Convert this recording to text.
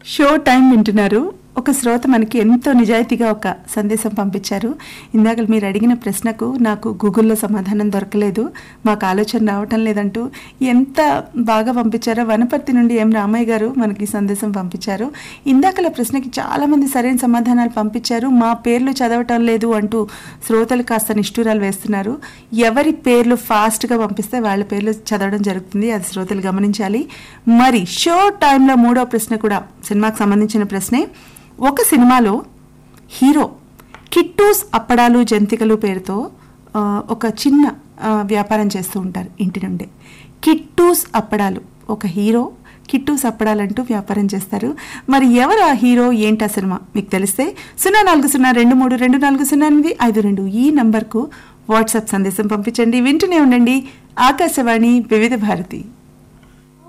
show time వింటున్నారు ఒక శ్రోత మనకి ఎంతో నిజాయితీగా ఒక సందేశం పంపించారు ఇందాక మీరు అడిగిన ప్రశ్నకు నాకు గూగుల్లో సమాధానం దొరకలేదు మాకు ఆలోచన రావటం లేదంటూ ఎంత బాగా పంపించారో వనపర్తి నుండి ఎం రామయ్య గారు మనకి ఈ సందేశం పంపించారు ఇందాకల ప్రశ్నకి చాలామంది సరైన సమాధానాలు పంపించారు మా పేర్లు చదవటం లేదు అంటూ శ్రోతలు కాస్త నిష్ఠూరాలు వేస్తున్నారు ఎవరి పేర్లు ఫాస్ట్గా పంపిస్తే వాళ్ళ పేర్లు చదవడం జరుగుతుంది అది శ్రోతలు గమనించాలి మరి షో టైంలో మూడో ప్రశ్న కూడా సినిమాకి సంబంధించిన ప్రశ్నే ఒక సినిమాలో హీరో కిట్టూస్ అప్పడాలు జంతికలు పేరుతో ఆ, ఒక చిన్న ఆ, వ్యాపారం చేస్తూ ఉంటారు ఇంటి నుండే కిట్టూస్ అప్పడాలు ఒక హీరో కిట్టూస్ అప్పడాలంటూ వ్యాపారం చేస్తారు మరి ఎవరు ఆ హీరో ఏంటి ఆ సినిమా మీకు తెలిస్తే సున్నా నాలుగు సున్నా రెండు మూడు రెండు నాలుగు సున్నా ఎనిమిది ఐదు రెండు ఈ నంబర్కు వాట్సాప్ సందేశం పంపించండి వింటూనే ఉండండి ఆకాశవాణి వివిధ భారతి